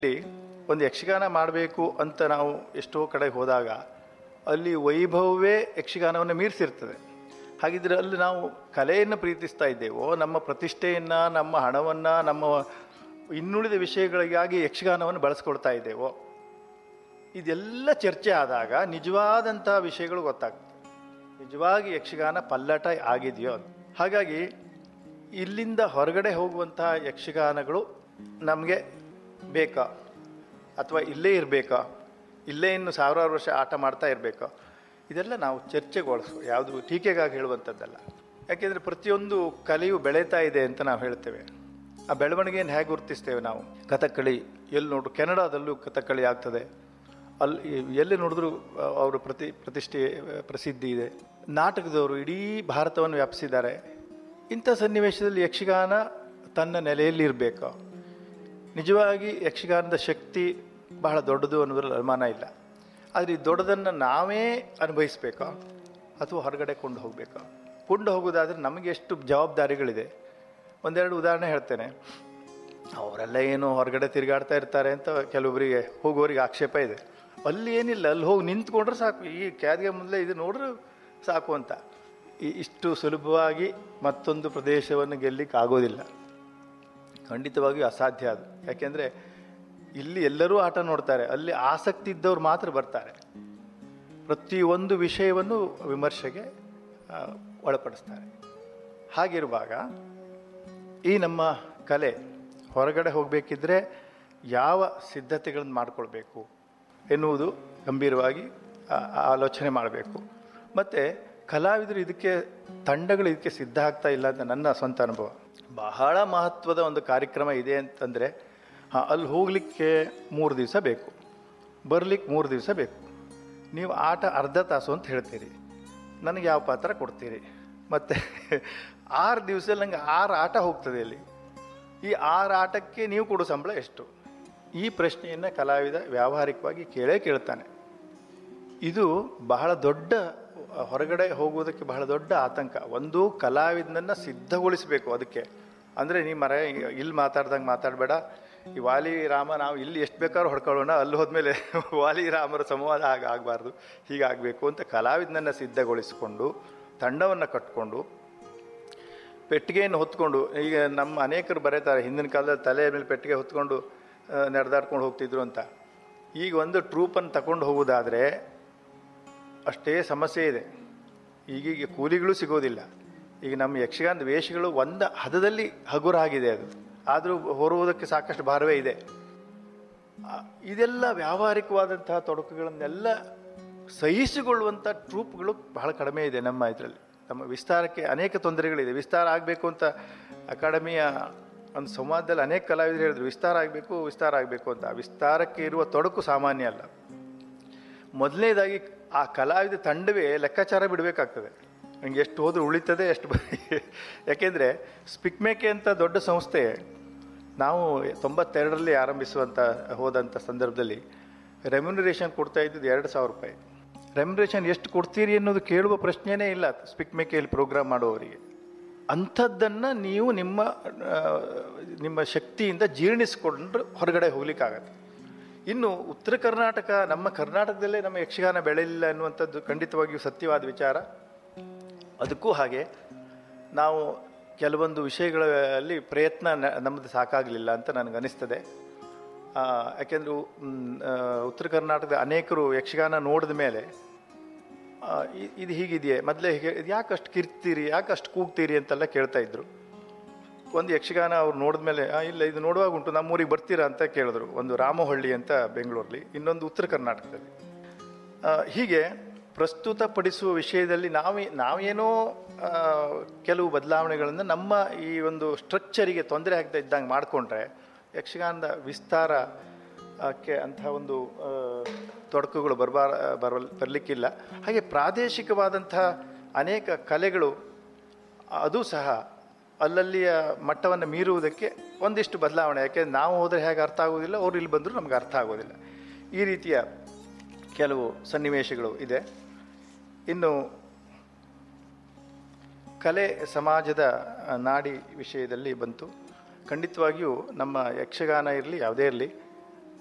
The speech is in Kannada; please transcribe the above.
ಇಲ್ಲಿ ಒಂದು ಯಕ್ಷಗಾನ ಮಾಡಬೇಕು ಅಂತ ನಾವು ಎಷ್ಟೋ ಕಡೆ ಹೋದಾಗ ಅಲ್ಲಿ ವೈಭವವೇ ಯಕ್ಷಗಾನವನ್ನು ಮೀರಿಸಿರ್ತದೆ ಹಾಗಿದ್ರೆ ಅಲ್ಲಿ ನಾವು ಕಲೆಯನ್ನು ಪ್ರೀತಿಸ್ತಾ ಇದ್ದೇವೋ ನಮ್ಮ ಪ್ರತಿಷ್ಠೆಯನ್ನು ನಮ್ಮ ಹಣವನ್ನು ನಮ್ಮ ಇನ್ನುಳಿದ ವಿಷಯಗಳಿಗಾಗಿ ಯಕ್ಷಗಾನವನ್ನು ಬಳಸ್ಕೊಳ್ತಾ ಇದ್ದೇವೋ ಇದೆಲ್ಲ ಚರ್ಚೆ ಆದಾಗ ನಿಜವಾದಂಥ ವಿಷಯಗಳು ಗೊತ್ತಾಗ್ತದೆ ನಿಜವಾಗಿ ಯಕ್ಷಗಾನ ಪಲ್ಲಟ ಆಗಿದೆಯೋ ಅಂತ ಹಾಗಾಗಿ ಇಲ್ಲಿಂದ ಹೊರಗಡೆ ಹೋಗುವಂತಹ ಯಕ್ಷಗಾನಗಳು ನಮಗೆ ಬೇಕಾ ಅಥವಾ ಇಲ್ಲೇ ಇರಬೇಕಾ ಇಲ್ಲೇ ಇನ್ನು ಸಾವಿರಾರು ವರ್ಷ ಆಟ ಮಾಡ್ತಾ ಇರಬೇಕಾ ಇದೆಲ್ಲ ನಾವು ಚರ್ಚೆಗೊಳಿಸು ಯಾವುದು ಟೀಕೆಗಾಗಿ ಹೇಳುವಂಥದ್ದಲ್ಲ ಯಾಕೆಂದರೆ ಪ್ರತಿಯೊಂದು ಕಲೆಯು ಬೆಳೀತಾ ಇದೆ ಅಂತ ನಾವು ಹೇಳ್ತೇವೆ ಆ ಬೆಳವಣಿಗೆಯನ್ನು ಹೇಗೆ ಗುರುತಿಸ್ತೇವೆ ನಾವು ಕಥಕ್ಕಳಿ ಎಲ್ಲಿ ನೋಡ್ರು ಕೆನಡಾದಲ್ಲೂ ಕಥಕ್ಕಳಿ ಆಗ್ತದೆ ಅಲ್ಲಿ ಎಲ್ಲಿ ನೋಡಿದ್ರು ಅವರು ಪ್ರತಿ ಪ್ರತಿಷ್ಠೆ ಪ್ರಸಿದ್ಧಿ ಇದೆ ನಾಟಕದವರು ಇಡೀ ಭಾರತವನ್ನು ವ್ಯಾಪಿಸಿದ್ದಾರೆ ಇಂಥ ಸನ್ನಿವೇಶದಲ್ಲಿ ಯಕ್ಷಗಾನ ತನ್ನ ನೆಲೆಯಲ್ಲಿ ಇರಬೇಕು ನಿಜವಾಗಿ ಯಕ್ಷಗಾನದ ಶಕ್ತಿ ಬಹಳ ದೊಡ್ಡದು ಅನ್ನೋದ್ರಲ್ಲಿ ಅನುಮಾನ ಇಲ್ಲ ಆದರೆ ಈ ದೊಡ್ಡದನ್ನು ನಾವೇ ಅನುಭವಿಸ್ಬೇಕಾ ಅಥವಾ ಹೊರಗಡೆ ಕೊಂಡು ಹೋಗಬೇಕಾ ಕೊಂಡು ಹೋಗೋದಾದರೆ ನಮಗೆ ಎಷ್ಟು ಜವಾಬ್ದಾರಿಗಳಿದೆ ಒಂದೆರಡು ಉದಾಹರಣೆ ಹೇಳ್ತೇನೆ ಅವರೆಲ್ಲ ಏನು ಹೊರಗಡೆ ತಿರುಗಾಡ್ತಾ ಇರ್ತಾರೆ ಅಂತ ಕೆಲವೊಬ್ಬರಿಗೆ ಹೋಗೋರಿಗೆ ಆಕ್ಷೇಪ ಇದೆ ಅಲ್ಲಿ ಏನಿಲ್ಲ ಅಲ್ಲಿ ಹೋಗಿ ನಿಂತ್ಕೊಂಡ್ರೆ ಸಾಕು ಈ ಕ್ಯಾದ್ಗೆ ಮೊದಲೇ ಇದು ನೋಡ್ರೆ ಸಾಕು ಅಂತ ಈ ಇಷ್ಟು ಸುಲಭವಾಗಿ ಮತ್ತೊಂದು ಪ್ರದೇಶವನ್ನು ಗೆಲ್ಲಿಕ್ಕೆ ಆಗೋದಿಲ್ಲ ಖಂಡಿತವಾಗಿಯೂ ಅಸಾಧ್ಯ ಅದು ಯಾಕೆಂದರೆ ಇಲ್ಲಿ ಎಲ್ಲರೂ ಆಟ ನೋಡ್ತಾರೆ ಅಲ್ಲಿ ಆಸಕ್ತಿ ಇದ್ದವ್ರು ಮಾತ್ರ ಬರ್ತಾರೆ ಪ್ರತಿಯೊಂದು ವಿಷಯವನ್ನು ವಿಮರ್ಶೆಗೆ ಆ, ಒಳಪಡಿಸ್ತಾರೆ ಹಾಗಿರುವಾಗ ಈ ನಮ್ಮ ಕಲೆ ಹೊರಗಡೆ ಹೋಗಬೇಕಿದ್ರೆ ಯಾವ ಸಿದ್ಧತೆಗಳನ್ನು ಮಾಡಿಕೊಳ್ಬೇಕು ಎನ್ನುವುದು ಗಂಭೀರವಾಗಿ ಆ- ಆ ಆಲೋಚನೆ ಮಾಡಬೇಕು ಮತ್ತು ಕಲಾವಿದರು ಇದಕ್ಕೆ ತಂಡಗಳು ಇದಕ್ಕೆ ಸಿದ್ಧ ಆಗ್ತಾ ಇಲ್ಲ ಅಂತ ನನ್ನ ಸ್ವಂತ ಅನುಭವ ಬಹಳ ಮಹತ್ವದ ಒಂದು ಕಾರ್ಯಕ್ರಮ ಇದೆ ಅಂತಂದರೆ ಹಾಂ ಅಲ್ಲಿ ಹೋಗಲಿಕ್ಕೆ ಮೂರು ದಿವಸ ಬೇಕು ಬರಲಿಕ್ಕೆ ಮೂರು ದಿವಸ ಬೇಕು ನೀವು ಆಟ ಅರ್ಧ ತಾಸು ಅಂತ ಹೇಳ್ತೀರಿ ನನಗೆ ಯಾವ ಪಾತ್ರ ಕೊಡ್ತೀರಿ ಮತ್ತು ಆರು ದಿವಸದಲ್ಲಿ ನಂಗೆ ಆರು ಆಟ ಹೋಗ್ತದೆ ಅಲ್ಲಿ ಈ ಆರು ಆಟಕ್ಕೆ ನೀವು ಕೊಡೋ ಸಂಬಳ ಎಷ್ಟು ಈ ಪ್ರಶ್ನೆಯನ್ನು ಕಲಾವಿದ ವ್ಯಾವಹಾರಿಕವಾಗಿ ಕೇಳೇ ಕೇಳ್ತಾನೆ ಇದು ಬಹಳ ದೊಡ್ಡ ಹೊರಗಡೆ ಹೋಗುವುದಕ್ಕೆ ಬಹಳ ದೊಡ್ಡ ಆತಂಕ ಒಂದು ಕಲಾವಿದನನ್ನು ಸಿದ್ಧಗೊಳಿಸಬೇಕು ಅದಕ್ಕೆ ಅಂದರೆ ನೀ ಮರ ಇಲ್ಲಿ ಮಾತಾಡ್ದಂಗೆ ಮಾತಾಡಬೇಡ ಈ ವಾಲಿ ರಾಮ ನಾವು ಇಲ್ಲಿ ಎಷ್ಟು ಬೇಕಾದ್ರೂ ಹೊಡ್ಕೊಳ್ಳೋಣ ಅಲ್ಲಿ ಹೋದ್ಮೇಲೆ ವಾಲಿ ರಾಮರ ಸಂವಾದ ಆಗ ಆಗಬಾರ್ದು ಹೀಗಾಗಬೇಕು ಅಂತ ಕಲಾವಿದನನ್ನು ಸಿದ್ಧಗೊಳಿಸಿಕೊಂಡು ತಂಡವನ್ನು ಕಟ್ಕೊಂಡು ಪೆಟ್ಟಿಗೆಯನ್ನು ಹೊತ್ಕೊಂಡು ಈಗ ನಮ್ಮ ಅನೇಕರು ಬರೀತಾರೆ ಹಿಂದಿನ ಕಾಲದಲ್ಲಿ ತಲೆ ಮೇಲೆ ಪೆಟ್ಟಿಗೆ ಹೊತ್ಕೊಂಡು ನಡೆದಾಡ್ಕೊಂಡು ಹೋಗ್ತಿದ್ರು ಅಂತ ಈಗ ಒಂದು ಟ್ರೂಪನ್ನು ತಗೊಂಡು ಹೋಗೋದಾದರೆ ಅಷ್ಟೇ ಸಮಸ್ಯೆ ಇದೆ ಈಗೀಗ ಕೂಲಿಗಳು ಸಿಗೋದಿಲ್ಲ ಈಗ ನಮ್ಮ ಯಕ್ಷಗಾನದ ವೇಷಗಳು ಒಂದು ಹದದಲ್ಲಿ ಹಗುರ ಆಗಿದೆ ಅದು ಆದರೂ ಹೊರುವುದಕ್ಕೆ ಸಾಕಷ್ಟು ಭಾರವೇ ಇದೆ ಆ, ಇದೆಲ್ಲ ವ್ಯಾವಹಾರಿಕವಾದಂತಹ ತೊಡಕುಗಳನ್ನೆಲ್ಲ ಸಹಿಸಿಕೊಳ್ಳುವಂಥ ಟ್ರೂಪ್ಗಳು ಬಹಳ ಕಡಿಮೆ ಇದೆ ನಮ್ಮ ಇದರಲ್ಲಿ ನಮ್ಮ ವಿಸ್ತಾರಕ್ಕೆ ಅನೇಕ ತೊಂದರೆಗಳಿದೆ ವಿಸ್ತಾರ ಆಗಬೇಕು ಅಂತ ಅಕಾಡೆಮಿಯ ಒಂದು ಸಂವಾದದಲ್ಲಿ ಅನೇಕ ಕಲಾವಿದರು ಹೇಳಿದ್ರು ವಿಸ್ತಾರ ಆಗಬೇಕು ವಿಸ್ತಾರ ಆಗಬೇಕು ಅಂತ ಆ ವಿಸ್ತಾರಕ್ಕೆ ಇರುವ ತೊಡಕು ಸಾಮಾನ್ಯ ಅಲ್ಲ ಮೊದಲನೇದಾಗಿ ಆ ಕಲಾವಿದ ತಂಡವೇ ಲೆಕ್ಕಾಚಾರ ಬಿಡಬೇಕಾಗ್ತದೆ ನಂಗೆ ಎಷ್ಟು ಹೋದ್ರೆ ಉಳಿತದೆ ಎಷ್ಟು ಬ ಯಾಕೆಂದರೆ ಸ್ಪಿಕ್ಮೇಕೆ ಅಂತ ದೊಡ್ಡ ಸಂಸ್ಥೆ ನಾವು ತೊಂಬತ್ತೆರಡರಲ್ಲಿ ಆರಂಭಿಸುವಂಥ ಹೋದಂಥ ಸಂದರ್ಭದಲ್ಲಿ ರೆಮ್ಯುನರೇಷನ್ ಕೊಡ್ತಾ ಇದ್ದದ್ದು ಎರಡು ಸಾವಿರ ರೂಪಾಯಿ ರೆಮ್ಯುನರೇಷನ್ ಎಷ್ಟು ಕೊಡ್ತೀರಿ ಅನ್ನೋದು ಕೇಳುವ ಪ್ರಶ್ನೆನೇ ಇಲ್ಲ ಸ್ಪಿಕ್ ಮೇಕೆಯಲ್ಲಿ ಪ್ರೋಗ್ರಾಮ್ ಮಾಡುವವರಿಗೆ ಅಂಥದ್ದನ್ನು ನೀವು ನಿಮ್ಮ ಆ, ನಿಮ್ಮ ಶಕ್ತಿಯಿಂದ ಜೀರ್ಣಿಸ್ಕೊಂಡು ಹೊರಗಡೆ ಹೋಗ್ಲಿಕ್ಕಾಗತ್ತೆ ಇನ್ನು ಉತ್ತರ ಕರ್ನಾಟಕ ನಮ್ಮ ಕರ್ನಾಟಕದಲ್ಲೇ ನಮ್ಮ ಯಕ್ಷಗಾನ ಬೆಳೆಯಲಿಲ್ಲ ಅನ್ನುವಂಥದ್ದು ಖಂಡಿತವಾಗಿಯೂ ಸತ್ಯವಾದ ವಿಚಾರ ಅದಕ್ಕೂ ಹಾಗೆ ನಾವು ಕೆಲವೊಂದು ವಿಷಯಗಳಲ್ಲಿ ಪ್ರಯತ್ನ ನ- ನಮ್ಮದು ಸಾಕಾಗಲಿಲ್ಲ ಅಂತ ನನಗೆ ಅನಿಸ್ತದೆ ಆ, ಯಾಕೆಂದ್ರೆ ಉ- ಮ್, ಆ, ಉತ್ತರ ಕರ್ನಾಟಕದ ಅನೇಕರು ಯಕ್ಷಗಾನ ನೋಡಿದ ಮೇಲೆ ಆ, ಇ- ಇದು ಹೀಗಿದೆಯೇ ಮೊದಲೇ ಹೀಗೆ ಇದು ಯಾಕೆ ಅಷ್ಟು ಕಿರ್ತೀರಿ ಯಾಕೆ ಅಷ್ಟು ಕೂಗ್ತೀರಿ ಅಂತೆಲ್ಲ ಕೇಳ್ತಾ ಇದ್ರು ಒಂದು ಯಕ್ಷಗಾನ ಅವ್ರು ನೋಡಿದ್ಮೇಲೆ ಆ, ಇಲ್ಲ ಇದು ನೋಡುವಾಗ ಉಂಟು ನಮ್ಮೂರಿಗೆ ಬರ್ತೀರಾ ಅಂತ ಕೇಳಿದ್ರು ಒಂದು ರಾಮಹಳ್ಳಿ ಅಂತ ಬೆಂಗಳೂರಲ್ಲಿ ಇನ್ನೊಂದು ಉತ್ತರ ಕರ್ನಾಟಕದಲ್ಲಿ ಆ, ಹೀಗೆ ಪ್ರಸ್ತುತಪಡಿಸುವ ವಿಷಯದಲ್ಲಿ ನಾವೇ ನಾವೇನೋ ಆ, ಕೆಲವು ಬದಲಾವಣೆಗಳನ್ನು ನಮ್ಮ ಈ ಒಂದು ಸ್ಟ್ರಕ್ಚರಿಗೆ ತೊಂದರೆ ಆಗದೆ ಇದ್ದಂಗೆ ಮಾಡಿಕೊಂಡ್ರೆ ಯಕ್ಷಗಾನದ ವಿಸ್ತಾರ ಕ್ಕೆ ಅಂತಹ ಒಂದು ಆ, ತೊಡಕುಗಳು ಬರಬಾರ ಬರಲ್ ಬರಲಿಕ್ಕಿಲ್ಲ ಹಾಗೆ ಪ್ರಾದೇಶಿಕವಾದಂತಹ ಅನೇಕ ಕಲೆಗಳು ಅದು ಸಹ ಅಲ್ಲಲ್ಲಿಯ ಮಟ್ಟವನ್ನು ಮೀರುವುದಕ್ಕೆ ಒಂದಿಷ್ಟು ಬದಲಾವಣೆ ಯಾಕೆ ನಾವು ಹೋದರೆ ಹೇಗೆ ಅರ್ಥ ಆಗೋದಿಲ್ಲ ಅವ್ರು ಇಲ್ಲಿ ಬಂದರೂ ನಮ್ಗೆ ಅರ್ಥ ಆಗೋದಿಲ್ಲ ಈ ರೀತಿಯ ಕೆಲವು ಸನ್ನಿವೇಶಗಳು ಇದೆ ಇನ್ನು ಕಲೆ ಸಮಾಜದ ಆ, ನಾಡಿ ವಿಷಯದಲ್ಲಿ ಬಂತು ಖಂಡಿತವಾಗಿಯೂ ನಮ್ಮ ಯಕ್ಷಗಾನ ಇರಲಿ ಯಾವುದೇ ಇರಲಿ